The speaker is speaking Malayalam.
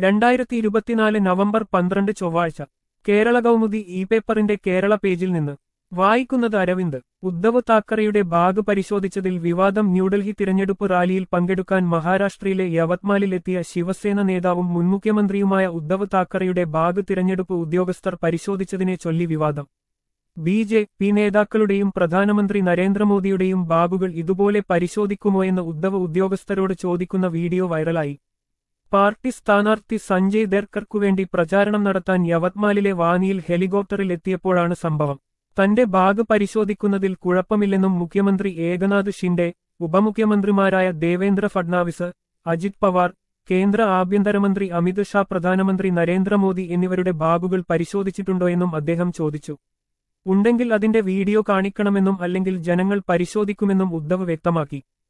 രണ്ടായിരത്തി ഇരുപത്തിനാല് നവംബർ പന്ത്രണ്ട് ചൊവ്വാഴ്ച കേരള കൗമുദി ഇ പേപ്പറിന്റെ കേരള പേജിൽ നിന്ന് വായിക്കുന്നത് അരവിന്ദ് ഉദ്ധവ് താക്കറെയുടെ ബാഗ് പരിശോധിച്ചതിൽ വിവാദം ന്യൂഡൽഹി തിരഞ്ഞെടുപ്പ് റാലിയിൽ പങ്കെടുക്കാൻ മഹാരാഷ്ട്രയിലെ യവത്മാലിലെത്തിയ ശിവസേന നേതാവും മുൻമുഖ്യമന്ത്രിയുമായ ഉദ്ധവ് താക്കറെയുടെ ബാഗ് തിരഞ്ഞെടുപ്പ് ഉദ്യോഗസ്ഥർ പരിശോധിച്ചതിനെ ചൊല്ലി വിവാദം ബി ജെ പി നേതാക്കളുടെയും പ്രധാനമന്ത്രി നരേന്ദ്രമോദിയുടെയും ബാഗുകൾ ഇതുപോലെ പരിശോധിക്കുമോയെന്ന് ഉദ്ധവ് ഉദ്യോഗസ്ഥരോട് ചോദിക്കുന്ന വീഡിയോ വൈറലായി പാർട്ടി സ്ഥാനാർത്ഥി സഞ്ജയ് ദർക്കർക്കുവേണ്ടി പ്രചാരണം നടത്താൻ യവത്മാലിലെ വാനിയിൽ ഹെലികോപ്റ്ററിൽ എത്തിയപ്പോഴാണ് സംഭവം തന്റെ ബാഗ് പരിശോധിക്കുന്നതിൽ കുഴപ്പമില്ലെന്നും മുഖ്യമന്ത്രി ഏകനാഥ് ഷിൻഡെ ഉപമുഖ്യമന്ത്രിമാരായ ദേവേന്ദ്ര ഫഡ്നാവിസ് അജിത് പവാർ കേന്ദ്ര ആഭ്യന്തരമന്ത്രി അമിത് ഷാ പ്രധാനമന്ത്രി നരേന്ദ്രമോദി എന്നിവരുടെ ബാഗുകൾ പരിശോധിച്ചിട്ടുണ്ടോയെന്നും അദ്ദേഹം ചോദിച്ചു ഉണ്ടെങ്കിൽ അതിന്റെ വീഡിയോ കാണിക്കണമെന്നും അല്ലെങ്കിൽ ജനങ്ങൾ പരിശോധിക്കുമെന്നും ഉദ്ധവ് വ്യക്തമാക്കി